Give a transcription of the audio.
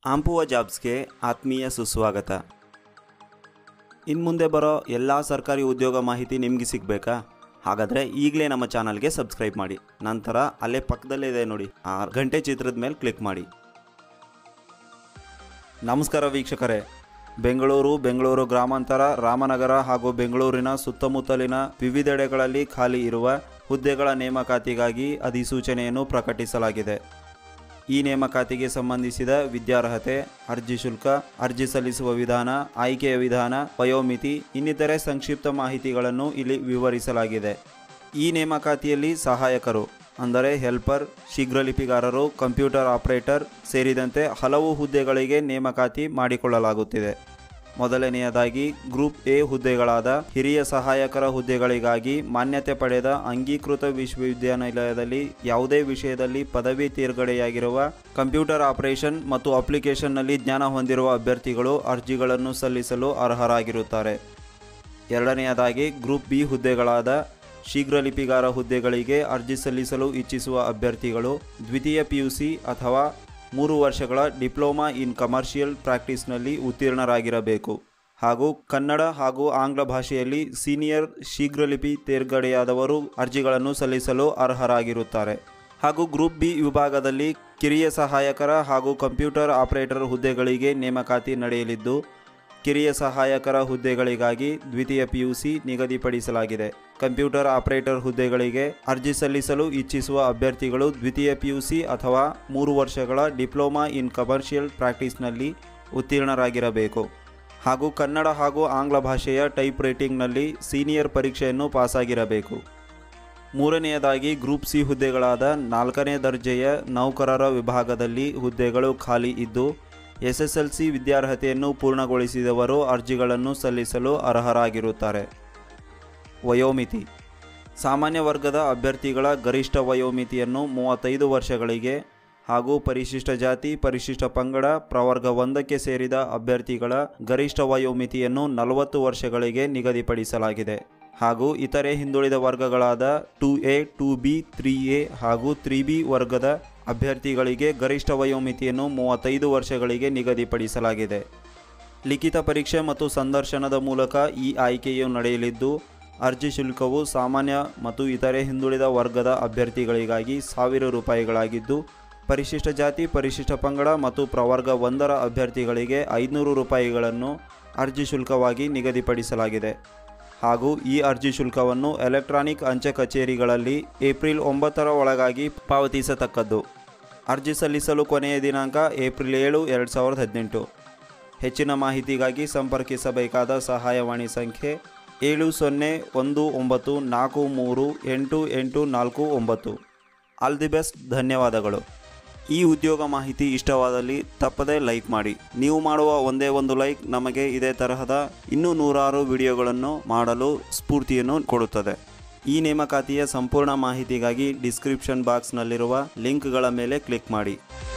ಆಂಪುವ ಜಾಬ್ಸ್ಗೆ ಆತ್ಮೀಯ ಸುಸ್ವಾಗತ ಇನ್ನು ಮುಂದೆ ಬರೋ ಎಲ್ಲ ಸರ್ಕಾರಿ ಉದ್ಯೋಗ ಮಾಹಿತಿ ನಿಮಗೆ ಸಿಗಬೇಕಾ ಹಾಗಾದರೆ ಈಗಲೇ ನಮ್ಮ ಚಾನಲ್ಗೆ ಸಬ್ಸ್ಕ್ರೈಬ್ ಮಾಡಿ ನಂತರ ಅಲ್ಲೇ ಪಕ್ಕದಲ್ಲೇ ಇದೆ ನೋಡಿ ಆ ಗಂಟೆ ಚಿತ್ರದ ಮೇಲೆ ಕ್ಲಿಕ್ ಮಾಡಿ ನಮಸ್ಕಾರ ವೀಕ್ಷಕರೇ ಬೆಂಗಳೂರು ಬೆಂಗಳೂರು ಗ್ರಾಮಾಂತರ ರಾಮನಗರ ಹಾಗೂ ಬೆಂಗಳೂರಿನ ಸುತ್ತಮುತ್ತಲಿನ ವಿವಿಧೆಡೆಗಳಲ್ಲಿ ಖಾಲಿ ಇರುವ ಹುದ್ದೆಗಳ ನೇಮಕಾತಿಗಾಗಿ ಅಧಿಸೂಚನೆಯನ್ನು ಪ್ರಕಟಿಸಲಾಗಿದೆ ಈ ನೇಮಕಾತಿಗೆ ಸಂಬಂಧಿಸಿದ ವಿದ್ಯಾರ್ಹತೆ ಅರ್ಜಿ ಶುಲ್ಕ ಅರ್ಜಿ ಸಲ್ಲಿಸುವ ವಿಧಾನ ಆಯ್ಕೆಯ ವಿಧಾನ ವಯೋಮಿತಿ ಇನ್ನಿತರೆ ಸಂಕ್ಷಿಪ್ತ ಮಾಹಿತಿಗಳನ್ನು ಇಲ್ಲಿ ವಿವರಿಸಲಾಗಿದೆ ಈ ನೇಮಕಾತಿಯಲ್ಲಿ ಸಹಾಯಕರು ಅಂದರೆ ಹೆಲ್ಪರ್ ಶೀಘ್ರಲಿಪಿಗಾರರು ಕಂಪ್ಯೂಟರ್ ಆಪರೇಟರ್ ಸೇರಿದಂತೆ ಹಲವು ಹುದ್ದೆಗಳಿಗೆ ನೇಮಕಾತಿ ಮಾಡಿಕೊಳ್ಳಲಾಗುತ್ತಿದೆ ಮೊದಲನೆಯದಾಗಿ ಗ್ರೂಪ್ ಎ ಹುದ್ದೆಗಳಾದ ಹಿರಿಯ ಸಹಾಯಕರ ಹುದ್ದೆಗಳಿಗಾಗಿ ಮಾನ್ಯತೆ ಪಡೆದ ಅಂಗೀಕೃತ ವಿಶ್ವವಿದ್ಯಾನಿಲಯದಲ್ಲಿ ಯಾವುದೇ ವಿಷಯದಲ್ಲಿ ಪದವಿ ತೇರ್ಗಡೆಯಾಗಿರುವ ಕಂಪ್ಯೂಟರ್ ಆಪರೇಷನ್ ಮತ್ತು ಅಪ್ಲಿಕೇಶನ್ನಲ್ಲಿ ಜ್ಞಾನ ಹೊಂದಿರುವ ಅಭ್ಯರ್ಥಿಗಳು ಅರ್ಜಿಗಳನ್ನು ಸಲ್ಲಿಸಲು ಅರ್ಹರಾಗಿರುತ್ತಾರೆ ಎರಡನೆಯದಾಗಿ ಗ್ರೂಪ್ ಬಿ ಹುದ್ದೆಗಳಾದ ಶೀಘ್ರಲಿಪಿಗಾರ ಹುದ್ದೆಗಳಿಗೆ ಅರ್ಜಿ ಸಲ್ಲಿಸಲು ಇಚ್ಛಿಸುವ ಅಭ್ಯರ್ಥಿಗಳು ದ್ವಿತೀಯ ಪಿಯುಸಿ ಅಥವಾ ಮೂರು ವರ್ಷಗಳ ಡಿಪ್ಲೊಮಾ ಇನ್ ಕಮರ್ಷಿಯಲ್ ಪ್ರಾಕ್ಟೀಸ್ನಲ್ಲಿ ಉತ್ತೀರ್ಣರಾಗಿರಬೇಕು ಹಾಗೂ ಕನ್ನಡ ಹಾಗೂ ಆಂಗ್ಲ ಭಾಷೆಯಲ್ಲಿ ಸೀನಿಯರ್ ಶೀಘ್ರಲಿಪಿ ತೇರ್ಗಡೆಯಾದವರು ಅರ್ಜಿಗಳನ್ನು ಸಲ್ಲಿಸಲು ಅರ್ಹರಾಗಿರುತ್ತಾರೆ ಹಾಗೂ ಗ್ರೂಪ್ ಬಿ ವಿಭಾಗದಲ್ಲಿ ಕಿರಿಯ ಸಹಾಯಕರ ಹಾಗೂ ಕಂಪ್ಯೂಟರ್ ಆಪರೇಟರ್ ಹುದ್ದೆಗಳಿಗೆ ನೇಮಕಾತಿ ನಡೆಯಲಿದ್ದು ಕಿರಿಯ ಸಹಾಯಕರ ಹುದ್ದೆಗಳಿಗಾಗಿ ದ್ವಿತೀಯ ಪಿಯುಸಿ ನಿಗದಿಪಡಿಸಲಾಗಿದೆ ಕಂಪ್ಯೂಟರ್ ಆಪರೇಟರ್ ಹುದ್ದೆಗಳಿಗೆ ಅರ್ಜಿ ಸಲ್ಲಿಸಲು ಇಚ್ಛಿಸುವ ಅಭ್ಯರ್ಥಿಗಳು ದ್ವಿತೀಯ ಪಿಯುಸಿ ಅಥವಾ ಮೂರು ವರ್ಷಗಳ ಡಿಪ್ಲೊಮಾ ಇನ್ ಕಮರ್ಷಿಯಲ್ ಪ್ರಾಕ್ಟೀಸ್ನಲ್ಲಿ ಉತ್ತೀರ್ಣರಾಗಿರಬೇಕು ಹಾಗೂ ಕನ್ನಡ ಹಾಗೂ ಆಂಗ್ಲ ಭಾಷೆಯ ಟೈಪ್ ರೈಟಿಂಗ್ನಲ್ಲಿ ಸೀನಿಯರ್ ಪರೀಕ್ಷೆಯನ್ನು ಪಾಸಾಗಿರಬೇಕು ಮೂರನೆಯದಾಗಿ ಗ್ರೂಪ್ ಸಿ ಹುದ್ದೆಗಳಾದ ನಾಲ್ಕನೇ ದರ್ಜೆಯ ನೌಕರರ ವಿಭಾಗದಲ್ಲಿ ಹುದ್ದೆಗಳು ಖಾಲಿ ಇದ್ದು ಎಸ್ಎಸ್ಎಲ್ಸಿ ವಿದ್ಯಾರ್ಹತೆಯನ್ನು ಪೂರ್ಣಗೊಳಿಸಿದವರು ಅರ್ಜಿಗಳನ್ನು ಸಲ್ಲಿಸಲು ಅರ್ಹರಾಗಿರುತ್ತಾರೆ ವಯೋಮಿತಿ ಸಾಮಾನ್ಯ ವರ್ಗದ ಅಭ್ಯರ್ಥಿಗಳ ಗರಿಷ್ಠ ವಯೋಮಿತಿಯನ್ನು ಮೂವತ್ತೈದು ವರ್ಷಗಳಿಗೆ ಹಾಗೂ ಪರಿಶಿಷ್ಟ ಜಾತಿ ಪರಿಶಿಷ್ಟ ಪಂಗಡ ಪ್ರವರ್ಗ ಒಂದಕ್ಕೆ ಸೇರಿದ ಅಭ್ಯರ್ಥಿಗಳ ಗರಿಷ್ಠ ವಯೋಮಿತಿಯನ್ನು ನಲವತ್ತು ವರ್ಷಗಳಿಗೆ ನಿಗದಿಪಡಿಸಲಾಗಿದೆ ಹಾಗೂ ಇತರೆ ಹಿಂದುಳಿದ ವರ್ಗಗಳಾದ two A two B three A ಹಾಗೂ ತ್ರೀ ಬಿ ವರ್ಗದ ಅಭ್ಯರ್ಥಿಗಳಿಗೆ ಗರಿಷ್ಠ ವಯೋಮಿತಿಯನ್ನು ಮೂವತ್ತೈದು ವರ್ಷಗಳಿಗೆ ನಿಗದಿಪಡಿಸಲಾಗಿದೆ ಲಿಖಿತ ಪರೀಕ್ಷೆ ಮತ್ತು ಸಂದರ್ಶನದ ಮೂಲಕ ಈ ಆಯ್ಕೆಯು ನಡೆಯಲಿದ್ದು ಅರ್ಜಿ ಶುಲ್ಕವು ಸಾಮಾನ್ಯ ಮತ್ತು ಇತರೆ ಹಿಂದುಳಿದ ವರ್ಗದ ಅಭ್ಯರ್ಥಿಗಳಿಗಾಗಿ ಸಾವಿರ ರೂಪಾಯಿಗಳಾಗಿದ್ದು ಪರಿಶಿಷ್ಟ ಜಾತಿ ಪರಿಶಿಷ್ಟ ಪಂಗಡ ಮತ್ತು ಪ್ರವರ್ಗ ಒಂದರ ಅಭ್ಯರ್ಥಿಗಳಿಗೆ ಐದುನೂರು ರೂಪಾಯಿಗಳನ್ನು ಅರ್ಜಿ ಶುಲ್ಕವಾಗಿ ನಿಗದಿಪಡಿಸಲಾಗಿದೆ ಹಾಗೂ ಈ ಅರ್ಜಿ ಶುಲ್ಕವನ್ನು ಎಲೆಕ್ಟ್ರಾನಿಕ್ ಅಂಚೆ ಕಚೇರಿಗಳಲ್ಲಿ ಏಪ್ರಿಲ್ ಒಂಬತ್ತರ ಒಳಗಾಗಿ ಪಾವತಿಸತಕ್ಕದ್ದು ಅರ್ಜಿ ಸಲ್ಲಿಸಲು ಕೊನೆಯ ದಿನಾಂಕ ಏಪ್ರಿಲ್ ಏಳು ಎರಡು ಸಾವಿರದ ಹದಿನೆಂಟು ಹೆಚ್ಚಿನ ಮಾಹಿತಿಗಾಗಿ ಸಂಪರ್ಕಿಸಬೇಕಾದ ಸಹಾಯವಾಣಿ ಸಂಖ್ಯೆ ಏಳು ಸೊನ್ನೆ ಒಂದು ಒಂಬತ್ತು ನಾಲ್ಕು ಮೂರು ಎಂಟು ಎಂಟು ನಾಲ್ಕು ಒಂಬತ್ತು ಆಲ್ ದಿ ಬೆಸ್ಟ್ ಧನ್ಯವಾದಗಳು ಈ ಉದ್ಯೋಗ ಮಾಹಿತಿ ಇಷ್ಟವಾದಲ್ಲಿ ತಪ್ಪದೇ ಲೈಕ್ ಮಾಡಿ ನೀವು ಮಾಡುವ ಒಂದೇ ಒಂದು ಲೈಕ್ ನಮಗೆ ಇದೇ ತರಹದ ಇನ್ನೂ ನೂರಾರು ವಿಡಿಯೋಗಳನ್ನು ಮಾಡಲು ಸ್ಫೂರ್ತಿಯನ್ನು ಕೊಡುತ್ತದೆ ಈ ನೇಮಕಾತಿಯ ಸಂಪೂರ್ಣ ಮಾಹಿತಿಗಾಗಿ ಡಿಸ್ಕ್ರಿಪ್ಷನ್ ಬಾಕ್ಸ್ನಲ್ಲಿರುವ ಲಿಂಕ್ಗಳ ಮೇಲೆ ಕ್ಲಿಕ್ ಮಾಡಿ